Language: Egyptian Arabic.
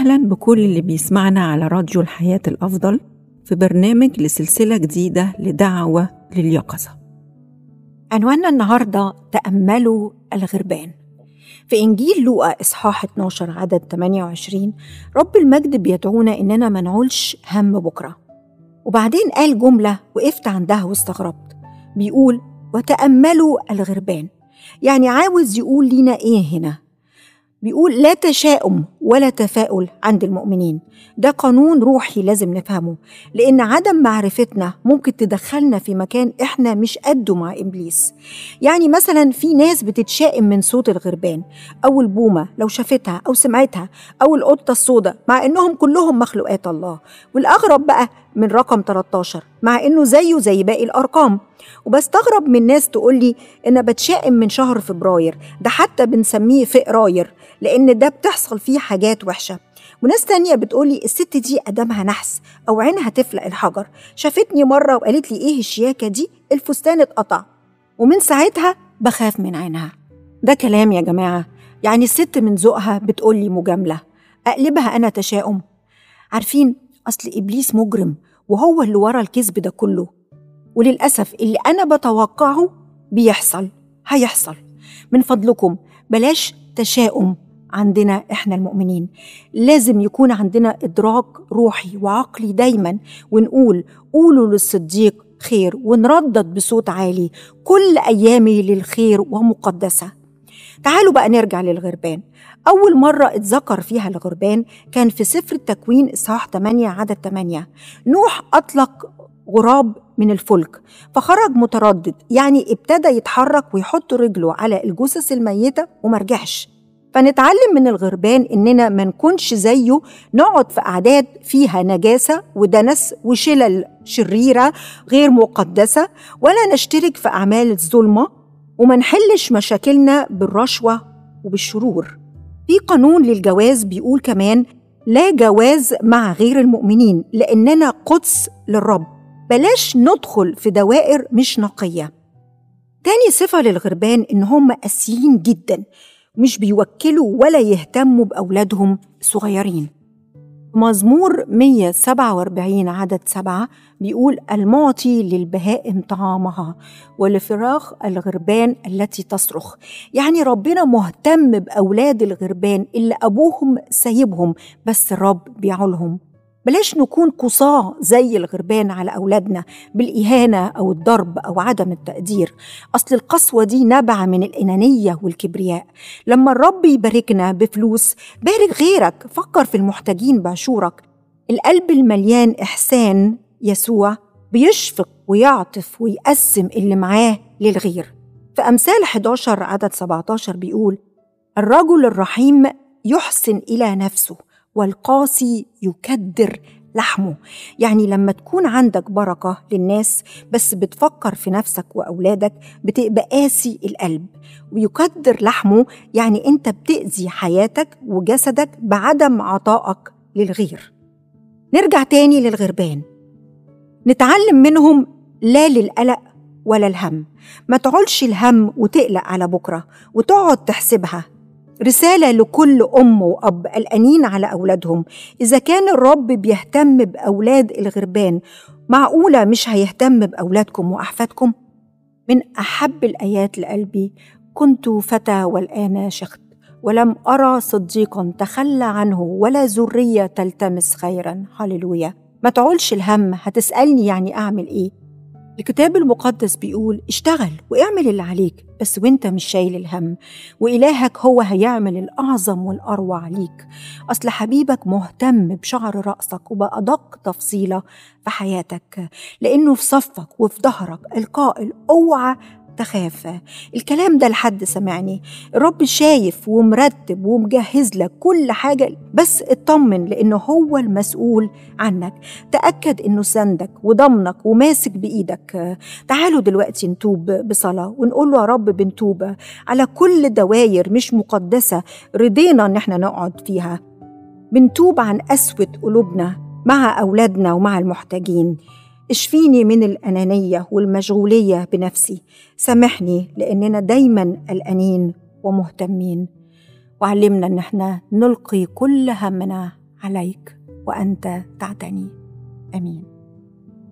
أهلا بكل اللي بيسمعنا على راديو الحياة الأفضل في برنامج لسلسلة جديدة لدعوة لليقظة عنواننا النهاردة تأملوا الغربان في إنجيل لوقا إصحاح 12 عدد 28 رب المجد بيدعونا إننا ما نعولش هم بكرة وبعدين قال جملة وقفت عندها واستغربت بيقول وتأملوا الغربان يعني عاوز يقول لينا إيه هنا بيقول لا تشاؤم ولا تفاؤل عند المؤمنين ده قانون روحي لازم نفهمه لأن عدم معرفتنا ممكن تدخلنا في مكان إحنا مش قده مع إبليس يعني مثلا في ناس بتتشائم من صوت الغربان أو البومة لو شافتها أو سمعتها أو القطة السوداء مع إنهم كلهم مخلوقات الله والأغرب بقى من رقم 13 مع إنه زيه زي باقي الأرقام وبستغرب من ناس تقول لي إن بتشائم من شهر فبراير ده حتى بنسميه فقراير لأن ده بتحصل فيه حاجات وحشة وناس تانية بتقولي الست دي قدامها نحس أو عينها تفلق الحجر شافتني مرة وقالت لي إيه الشياكة دي الفستان اتقطع ومن ساعتها بخاف من عينها ده كلام يا جماعة يعني الست من ذوقها بتقولي مجاملة أقلبها أنا تشاؤم عارفين أصل إبليس مجرم وهو اللي ورا الكذب ده كله وللأسف اللي أنا بتوقعه بيحصل هيحصل من فضلكم بلاش تشاؤم عندنا احنا المؤمنين لازم يكون عندنا ادراك روحي وعقلي دايما ونقول قولوا للصديق خير ونردد بصوت عالي كل ايامي للخير ومقدسه تعالوا بقى نرجع للغربان أول مرة اتذكر فيها الغربان كان في سفر التكوين إصحاح 8 عدد 8 نوح أطلق غراب من الفلك فخرج متردد يعني ابتدى يتحرك ويحط رجله على الجثث الميتة ومرجعش فنتعلم من الغربان إننا ما نكونش زيه نقعد في أعداد فيها نجاسة ودنس وشلل شريرة غير مقدسة ولا نشترك في أعمال الظلمة وما نحلش مشاكلنا بالرشوة وبالشرور في قانون للجواز بيقول كمان لا جواز مع غير المؤمنين لأننا قدس للرب بلاش ندخل في دوائر مش نقية تاني صفة للغربان إن هم قاسيين جدا مش بيوكلوا ولا يهتموا بأولادهم صغيرين مزمور 147 عدد سبعة بيقول المعطي للبهائم طعامها ولفراخ الغربان التي تصرخ يعني ربنا مهتم بأولاد الغربان اللي أبوهم سايبهم بس الرب بيعولهم بلاش نكون قصاة زي الغربان على أولادنا بالإهانة أو الضرب أو عدم التقدير أصل القسوة دي نبع من الأنانية والكبرياء لما الرب يباركنا بفلوس بارك غيرك فكر في المحتاجين بعشورك القلب المليان إحسان يسوع بيشفق ويعطف ويقسم اللي معاه للغير في أمثال 11 عدد 17 بيقول الرجل الرحيم يحسن إلى نفسه والقاسي يكدر لحمه يعني لما تكون عندك بركة للناس بس بتفكر في نفسك وأولادك بتبقى قاسي القلب ويكدر لحمه يعني أنت بتأذي حياتك وجسدك بعدم عطائك للغير نرجع تاني للغربان نتعلم منهم لا للقلق ولا الهم ما تعولش الهم وتقلق على بكرة وتقعد تحسبها رسالة لكل أم وأب قلقانين على أولادهم إذا كان الرب بيهتم بأولاد الغربان معقولة مش هيهتم بأولادكم وأحفادكم؟ من أحب الآيات لقلبي كنت فتى والآن شخت ولم أرى صديقا تخلى عنه ولا ذرية تلتمس خيرا هللويا ما تعولش الهم هتسألني يعني أعمل إيه الكتاب المقدس بيقول اشتغل واعمل اللي عليك بس وانت مش شايل الهم وإلهك هو هيعمل الأعظم والأروع ليك أصل حبيبك مهتم بشعر رأسك وبأدق تفصيلة في حياتك لأنه في صفك وفي ظهرك القائل اوعى تخاف الكلام ده لحد سمعني الرب شايف ومرتب ومجهز لك كل حاجة بس اطمن لأنه هو المسؤول عنك تأكد أنه سندك وضمنك وماسك بإيدك تعالوا دلوقتي نتوب بصلاة ونقول له يا رب بنتوب على كل دواير مش مقدسة رضينا أن احنا نقعد فيها بنتوب عن قسوة قلوبنا مع أولادنا ومع المحتاجين اشفيني من الأنانية والمشغولية بنفسي سامحني لأننا دايما قلقانين ومهتمين وعلمنا إن احنا نلقي كل همنا عليك وأنت تعتني آمين